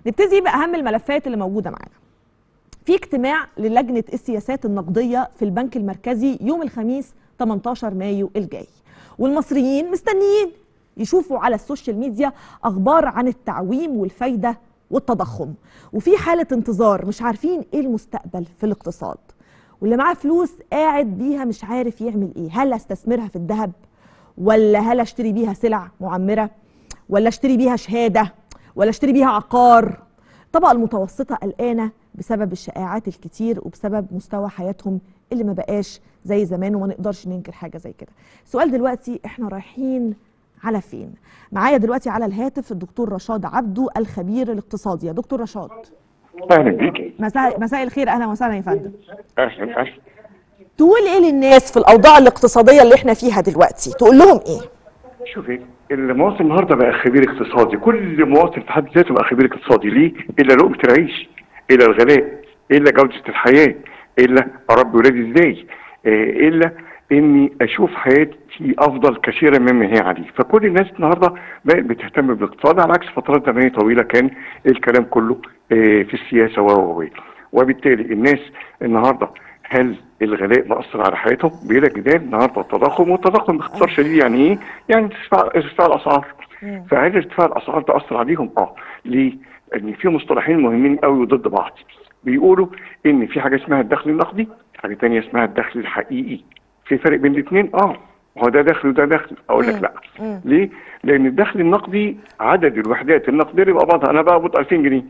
نبتدي باهم الملفات اللي موجوده معانا في اجتماع للجنه السياسات النقديه في البنك المركزي يوم الخميس 18 مايو الجاي والمصريين مستنيين يشوفوا على السوشيال ميديا اخبار عن التعويم والفايده والتضخم وفي حاله انتظار مش عارفين ايه المستقبل في الاقتصاد واللي معاه فلوس قاعد بيها مش عارف يعمل ايه هل استثمرها في الذهب ولا هل اشتري بيها سلع معمره ولا اشتري بيها شهاده ولا اشتري بيها عقار الطبقه المتوسطه قلقانه بسبب الشائعات الكتير وبسبب مستوى حياتهم اللي ما بقاش زي زمان وما نقدرش ننكر حاجه زي كده السؤال دلوقتي احنا رايحين على فين معايا دلوقتي على الهاتف الدكتور رشاد عبده الخبير الاقتصادي يا دكتور رشاد اهلا بيكي مساء مساء الخير اهلا وسهلا يا فندم اهلا اهلا تقول ايه للناس في الاوضاع الاقتصاديه اللي احنا فيها دلوقتي تقول لهم ايه شوفي المواطن النهارده بقى خبير اقتصادي كل مواطن في حد ذاته بقى خبير اقتصادي ليه الا لقمه العيش الا الغلاء الا جوده الحياه الا اربي ولادي ازاي آه، الا اني اشوف حياتي افضل كثيرا مما هي عليه فكل الناس النهارده بقت بتهتم بالاقتصاد على عكس فترات زمنيه طويله كان الكلام كله آه، في السياسه و و و. وبالتالي الناس النهارده هل الغلاء مأثر على حياتهم؟ بلا جدال النهارده التضخم والتضخم باختصار شديد يعني ايه؟ يعني ارتفاع ارتفاع الاسعار. فهل ارتفاع الاسعار ده اثر عليهم؟ اه ليه؟ لان في مصطلحين مهمين قوي وضد بعض. بيقولوا ان في حاجه اسمها الدخل النقدي، حاجه ثانيه اسمها الدخل الحقيقي. في فرق بين الاثنين؟ اه هو ده دخل وده دخل اقول لك لا ليه؟ لان الدخل النقدي عدد الوحدات النقديه يبقى بعضها انا بقبض 2000 جنيه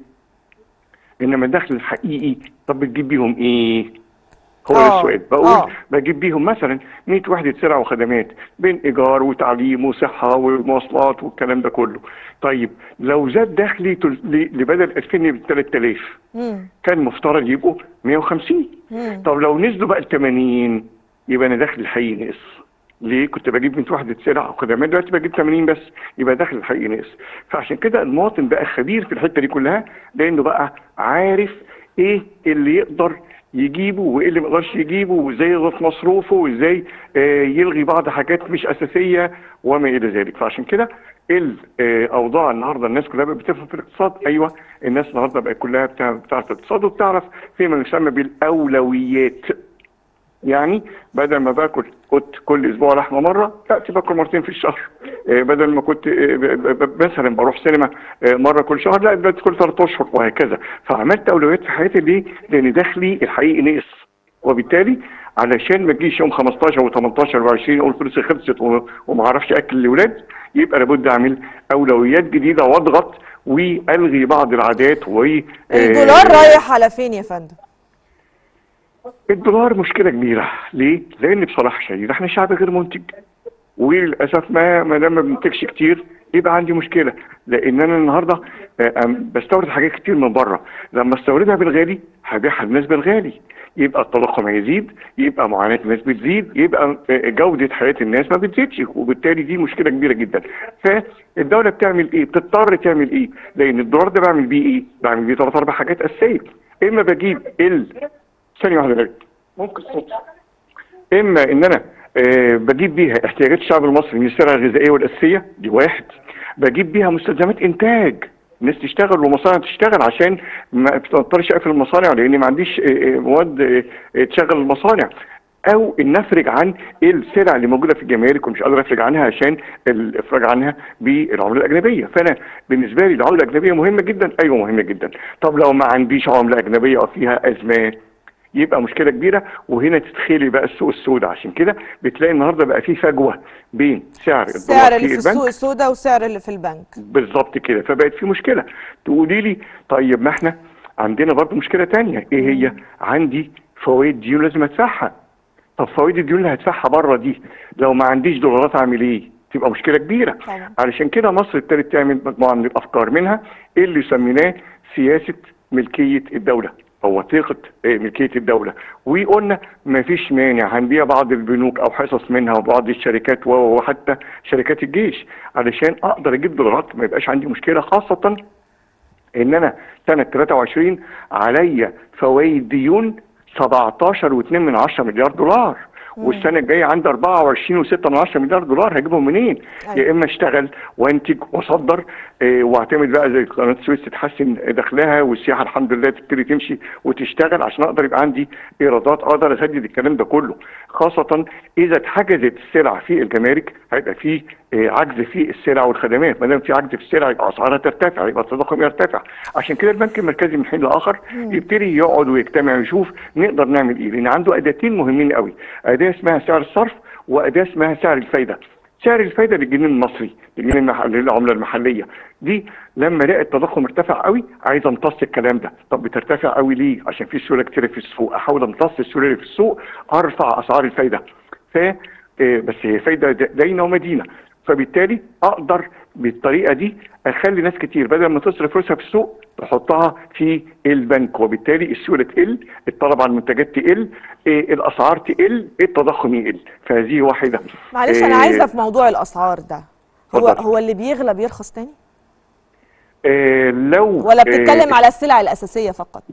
انما الدخل الحقيقي طب بتجيب بيهم ايه؟ هو ده آه، السؤال بقول آه. بجيب بيهم مثلا 100 وحده سلع وخدمات بين ايجار وتعليم وصحه ومواصلات والكلام ده كله طيب لو زاد دخلي تل- ل- لبدل 2000 ل 3000 مم. كان مفترض يبقوا 150 مم. طب لو نزلوا بقى ل 80 يبقى انا دخل الحقيقي نقص ليه كنت بجيب 100 وحده سلع وخدمات دلوقتي بجيب 80 بس يبقى دخل الحقيقي نقص فعشان كده المواطن بقى خبير في الحته دي كلها لانه بقى عارف ايه اللي يقدر يجيبه وايه اللي ما يقدرش يجيبه وازاي يضغط مصروفه وازاي آه، يلغي بعض حاجات مش اساسيه وما الى ذلك فعشان كده الاوضاع النهارده الناس كلها بقت بتفهم في الاقتصاد ايوه الناس النهارده بقت كلها بتاع- بتعرف الاقتصاد وبتعرف فيما يسمى بالاولويات يعني بدل ما باكل كنت كل اسبوع لحمه مره دلوقتي باكل مرتين في الشهر آه، بدل ما كنت آه، ب- ب- مثلا بروح سينما آه، مره كل شهر لا دلوقتي كل ثلاث اشهر وهكذا فعملت اولويات في حياتي ليه؟ لان دخلي الحقيقي نقص وبالتالي علشان ما تجيش يوم 15 و18 و20 اقول فلوسي خلصت و- وما اعرفش اكل الاولاد يبقى لابد اعمل اولويات جديده واضغط والغي بعض العادات و آه، الدولار رايح على فين يا فندم الدولار مشكله كبيره ليه؟ لان بصراحه شديده احنا شعب غير منتج وللاسف ما ما دام ما بننتجش كتير يبقى عندي مشكله لان انا النهارده آه، آم، بستورد حاجات كتير من بره لما استوردها بالغالي هبيعها للناس بالغالي يبقى التضخم هيزيد يبقى معاناه الناس بتزيد يبقى آه، جوده حياه الناس ما بتزيدش وبالتالي دي مشكله كبيره جدا فالدوله بتعمل ايه؟ بتضطر تعمل ايه؟ لان الدولار ده بعمل بيه ايه؟ بعمل بيه ثلاث اربع حاجات اساسيه اما بجيب ال ثانيه واحده بقى. ممكن صوت اما ان انا آه بجيب بيها احتياجات الشعب المصري من السلع الغذائيه والاساسيه دي واحد بجيب بيها مستلزمات انتاج الناس تشتغل ومصانع تشتغل عشان ما بتضطرش اقفل المصانع لان ما عنديش آه، آه، مواد آه، آه، تشغل المصانع او ان افرج عن السلع اللي موجوده في الجمارك ومش قادر افرج عنها عشان الافراج عنها بالعمله الاجنبيه فانا بالنسبه لي العمله الاجنبيه مهمه جدا ايوه مهمه جدا طب لو ما عنديش عمله اجنبيه او فيها ازمه يبقى مشكله كبيره وهنا تدخلي بقى السوق السوداء عشان كده بتلاقي النهارده بقى في فجوه بين سعر السعر الدولار اللي في في البنك السوق السوداء والسعر اللي في البنك بالظبط كده فبقت في مشكله تقولي لي طيب ما احنا عندنا برضو مشكله تانية ايه هي عندي فوائد ديون لازم ادفعها طب فوائد الديون اللي هدفعها بره دي لو ما عنديش دولارات اعمل ايه تبقى مشكله كبيره طبعا. علشان كده مصر ابتدت تعمل مجموعه من الافكار منها اللي سميناه سياسه ملكيه الدوله او وثيقه آه، ملكيه الدوله وقلنا ما فيش مانع هنبيع بعض البنوك او حصص منها وبعض الشركات و- وحتى شركات الجيش علشان اقدر اجيب دولارات ما يبقاش عندي مشكله خاصه ان انا سنه 23 عليا فوائد ديون 17.2 من 10 مليار دولار والسنه الجايه عندي 24.6 مليار دولار هجيبهم منين؟ أيوة. يا اما اشتغل وانتج واصدر آه، واعتمد بقى زي قناه السويس تتحسن دخلها والسياحه الحمد لله تبتدي تمشي وتشتغل عشان اقدر يبقى عندي ايرادات اقدر اسدد الكلام ده كله خاصه اذا اتحجزت السلع في الجمارك هيبقى في آه، عجز في السلع والخدمات ما دام في عجز في السلع يبقى اسعارها ترتفع يبقى التضخم يرتفع عشان كده البنك المركزي من حين لاخر يبتدي يقعد ويجتمع ويشوف نقدر نعمل ايه لان عنده اداتين مهمين قوي اداه اسمها سعر الصرف واداه اسمها سعر الفايده سعر الفايده للجنيه المصري للجنيه المحلي العمله المحليه دي لما لقى التضخم ارتفع قوي عايز امتص الكلام ده طب بترتفع قوي ليه عشان في سيوله كتير في السوق احاول امتص السيوله اللي في السوق ارفع اسعار الفايده ف آه، بس هي فايده د- داينه ومدينه فبالتالي اقدر بالطريقه دي اخلي ناس كتير بدل ما تصرف فلوسها في السوق تحطها في البنك وبالتالي السيوله تقل الطلب على المنتجات تقل آه، الاسعار تقل التضخم يقل فهذه واحده معلش انا آه، عايزه في موضوع الاسعار ده هو اتفضل. هو اللي بيغلى بيرخص تاني آه، لو ولا بتتكلم آه، على السلع الاساسيه فقط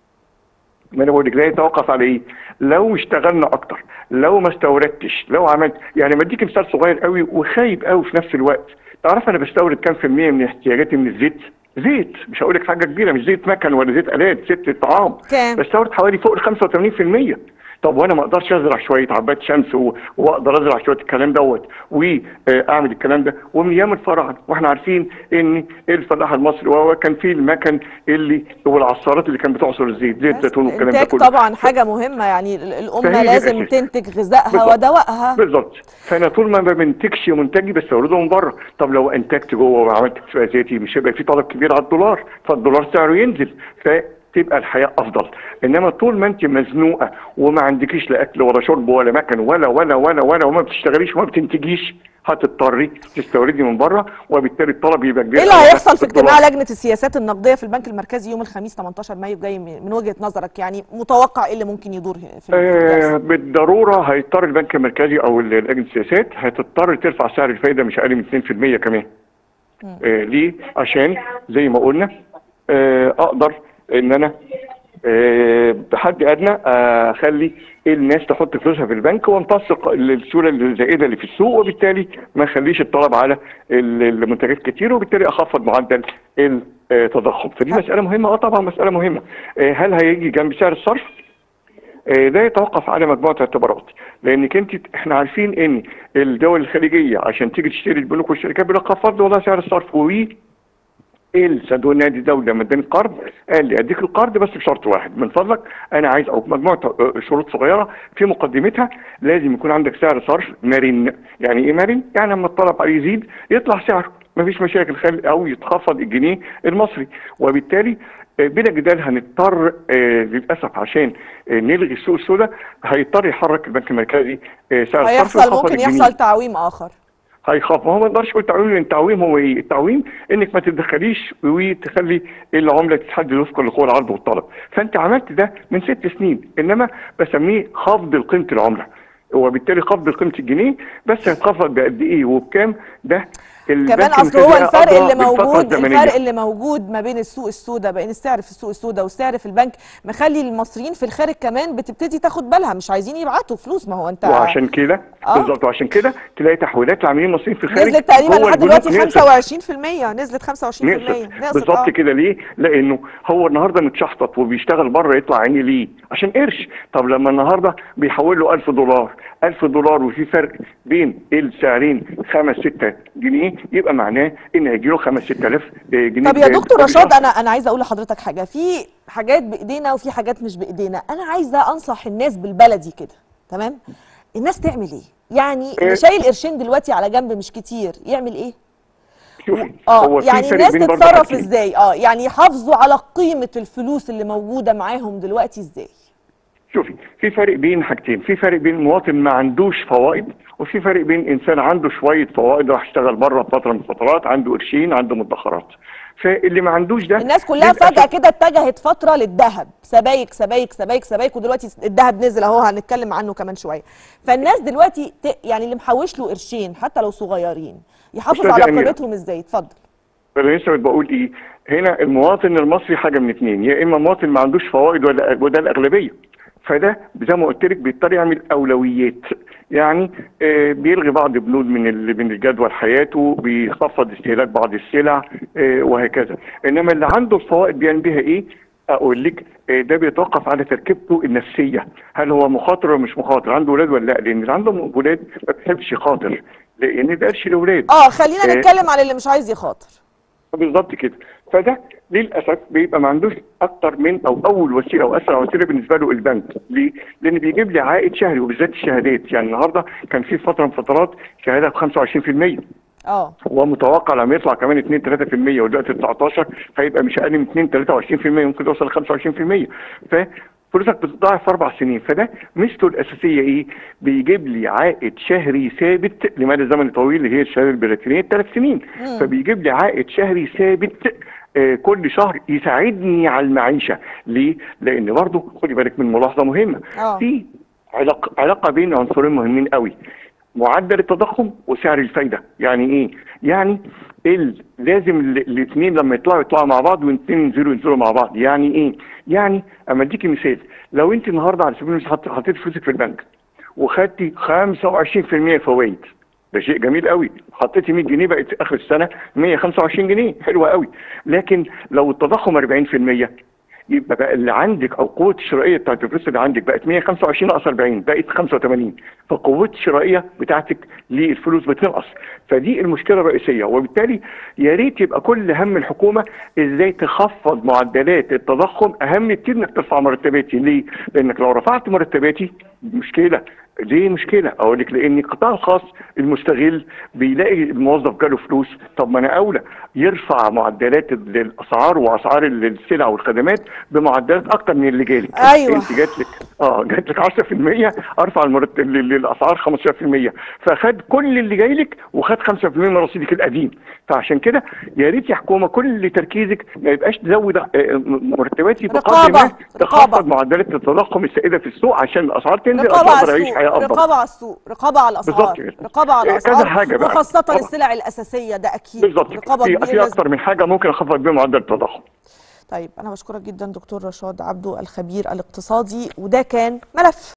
ما انا بقول لك لا يتوقف على ايه؟ لو اشتغلنا اكتر، لو ما استوردتش، لو عملت يعني ما اديك مثال صغير قوي وخايب قوي في نفس الوقت، تعرف انا بستورد كام في المية من احتياجاتي من الزيت؟ زيت مش هقول لك حاجه كبيره مش زيت مكن ولا زيت الات زيت الطعام كام؟ بستورد حوالي فوق ال 85% طب وانا ما اقدرش ازرع شويه عباد شمس و... واقدر ازرع شويه الكلام دوت واعمل الكلام ده ومن ايام الفراعنه واحنا عارفين ان الفلاح المصري وهو كان فيه المكن اللي والعصارات اللي كانت بتعصر الزيت زيت زيتون والكلام ده الانتاج كله طبعا حاجه مهمه يعني ال- الامه فهي دي لازم الأساس. تنتج غذائها بالظبط. ودوائها بالظبط فانا طول ما ما بنتجش منتجي بستورده من بره طب لو انتجت جوه وعملت اكتفاء ذاتي مش هيبقى في طلب كبير على الدولار فالدولار سعره ينزل فتبقى الحياه افضل انما طول ما انت مزنوقه وما عندكيش لا اكل ولا شرب ولا مكن ولا ولا ولا ولا وما بتشتغليش وما بتنتجيش هتضطري تستوردي من بره وبالتالي الطلب يبقى كبير ايه اللي أوي هيحصل في الدولار. اجتماع لجنه السياسات النقديه في البنك المركزي يوم الخميس 18 مايو الجاي من من وجهه نظرك يعني متوقع ايه اللي ممكن يدور في في آه الجلسة؟ بالضروره هيضطر البنك المركزي او ال- لجنه السياسات هتضطر ترفع سعر الفايده مش اقل من 2% كمان. آه ليه؟ عشان زي ما قلنا آه اقدر ان انا آه بحد ادنى آه، اخلي الناس تحط فلوسها في البنك وامتص الق- السيوله الزائده اللي في السوق وبالتالي ما اخليش الطلب على ال- المنتجات كتير وبالتالي اخفض معدل التضخم فدي مساله مهمه اه طبعا مساله مهمه آه هل هيجي جنب سعر الصرف؟ آه، ده يتوقف على مجموعه اعتبارات لانك انت احنا عارفين ان الدول الخليجيه عشان تيجي تشتري البنوك والشركات بيقول لك خفض والله سعر الصرف وي الصندوق النادي الدولي لما اداني قرض قال لي اديك القرض بس بشرط واحد من فضلك انا عايز او مجموعه آه، شروط صغيره في مقدمتها لازم يكون عندك سعر صرف مرن يعني ايه مرن؟ يعني لما الطلب عليه يزيد يطلع سعره مفيش مشاكل خل او يتخفض الجنيه المصري وبالتالي آه، بلا جدال هنضطر آه، للاسف عشان آه، نلغي السوق السوداء هيضطر يحرك البنك المركزي آه، سعر الصرف هيحصل ويخفض ممكن الجنيه. يحصل تعويم اخر هيخاف ما هو ما يقدرش يقول تعويم لان التعويم هو ايه؟ التعويم انك ما تتدخليش وتخلي العمله تتحدد وفقا لقوى العرض والطلب، فانت عملت ده من ست سنين انما بسميه خفض قيمه العمله وبالتالي خفض قيمه الجنيه بس هيتخفض بقد ايه وبكام ده البنك كمان اصل المركزي هو بقى الفرق أدرى اللي بالفترة موجود الزمنية. الفرق اللي موجود ما بين السوق السوداء بين السعر في السوق السوداء والسعر في البنك مخلي المصريين في الخارج كمان بتبتدي تاخد بالها مش عايزين يبعتوا فلوس ما هو انت وعشان كده آه. بالظبط وعشان كده تلاقي تحويلات العاملين المصريين في الخارج نزلت تقريبا جوه لحد البنوك دلوقتي نقصت. 25% نزلت 25% نقصت نقصت بالظبط آه. كده ليه؟ لانه هو النهارده متشحطط وبيشتغل بره يطلع عيني ليه؟ عشان قرش طب لما النهارده بيحول له 1000 دولار 1000 دولار وفي فرق بين السعرين 5 6 جنيه يبقى معناه ان هيجي له 5 6000 جنيه طب يا زائد دكتور كل رشاد شهر. انا انا عايزه اقول لحضرتك حاجه في حاجات بايدينا وفي حاجات مش بايدينا انا عايزه انصح الناس بالبلدي كده تمام الناس تعمل ايه يعني اللي إيه؟ شايل قرشين دلوقتي على جنب مش كتير يعمل ايه شوفي اه هو في يعني فرق الناس بين برضه تتصرف حاجتين. ازاي اه يعني يحافظوا على قيمه الفلوس اللي موجوده معاهم دلوقتي ازاي شوفي في فرق بين حاجتين في فرق بين مواطن ما عندوش فوائد وفي فرق بين انسان عنده شويه فوائد راح يشتغل بره فتره من الفترات عنده قرشين عنده مدخرات فاللي ما عندوش ده الناس كلها للأسف فجأة كده اتجهت فترة للذهب سبايك سبايك سبايك سبايك ودلوقتي الذهب نزل اهو هنتكلم عنه كمان شوية فالناس دلوقتي ت... يعني اللي محوش له قرشين حتى لو صغيرين يحافظ أستاذة على أميرة. قيمتهم ازاي اتفضل انا لسه بقول ايه هنا المواطن المصري حاجه من اتنين يا اما مواطن ما عندوش فوائد ولا وده الاغلبيه فده زي ما قلت لك بيضطر يعمل اولويات يعني آه، بيلغي بعض بنود من ال- من الجدول حياته بيخفض استهلاك بعض السلع آه، وهكذا انما اللي عنده الفوائد بيعمل بيها ايه اقول لك آه، ده بيتوقف على تركيبته النفسيه هل هو مخاطر ولا مش مخاطر عنده ولاد ولا لا لان اللي عنده ولاد ما بيحبش يخاطر لان ده قرش الاولاد اه خلينا آه. نتكلم على اللي مش عايز يخاطر بالظبط كده فده للاسف بيبقى ما عندوش اكتر من او اول وسيله او اسرع وسيله بالنسبه له البنك ليه؟ لان بيجيب لي عائد شهري وبالذات الشهادات يعني النهارده كان في فتره من فترات شهاده ب 25% اه هو متوقع لما يطلع كمان 2 3% ودلوقتي 19 فيبقى مش اقل من 2 23% ممكن توصل ل 25% ففلوسك بتتضاعف في اربع سنين فده ميزته الاساسيه ايه؟ بيجيب لي عائد شهري ثابت لمدى زمن طويل اللي هي الشهاده البلاتينيه ثلاث سنين فبيجيب لي عائد شهري ثابت آه، كل شهر يساعدني على المعيشه ليه؟ لان برضه خدي بالك من ملاحظه مهمه آه. في علاقه علاقه بين عنصرين مهمين قوي معدل التضخم وسعر الفايده يعني ايه يعني ال- لازم الاثنين لما يطلعوا يطلعوا مع بعض والاثنين ينزلوا ينزلوا مع بعض يعني ايه يعني اما اديكي مثال لو انت النهارده على سبيل المثال حط- حطيت فلوسك في البنك وخدتي 25% فوائد ده شيء جميل قوي حطيتي 100 جنيه بقت اخر السنه 125 جنيه حلوه قوي لكن لو التضخم 40% يبقى بقى اللي عندك او قوه الشرائيه بتاعت الفلوس اللي عندك بقت 125 ناقص 40 بقت 85 فقوه الشرائيه بتاعتك للفلوس بتنقص فدي المشكله الرئيسيه وبالتالي يا ريت يبقى كل هم الحكومه ازاي تخفض معدلات التضخم اهم كتير انك ترفع مرتباتي ليه؟ لانك لو رفعت مرتباتي مشكله ليه مشكله؟ اقول لك لان القطاع الخاص المستغل بيلاقي الموظف جاله فلوس طب ما انا اولى يرفع معدلات ال- الاسعار واسعار ال- السلع والخدمات بمعدلات اكتر من اللي جالك أيوة. انت جات لك اه جات لك 10% ارفع المرتب ال- ال- الاسعار 15% فخد كل اللي جاي لك وخد 5% من رصيدك القديم فعشان كده يا ريت يا حكومه كل تركيزك ما يبقاش تزود آه، مرتباتي بقدر رقابة، ما رقابة. تخفض معدلات التضخم السائده في السوق عشان الاسعار تنزل رقابة على اقدر اعيش السوق حياه افضل رقابة على السوق رقابة على بالظبط الأسعار كده. رقابة على إيه، كذا الأسعار حاجة بقى. وخاصة طبعا. السلع الأساسية ده أكيد بالظبط رقابة في, كبيرة في لازم اكتر من حاجه ممكن اخفض بيها معدل التضخم طيب أنا بشكرك جدا دكتور رشاد عبده الخبير الاقتصادي وده كان ملف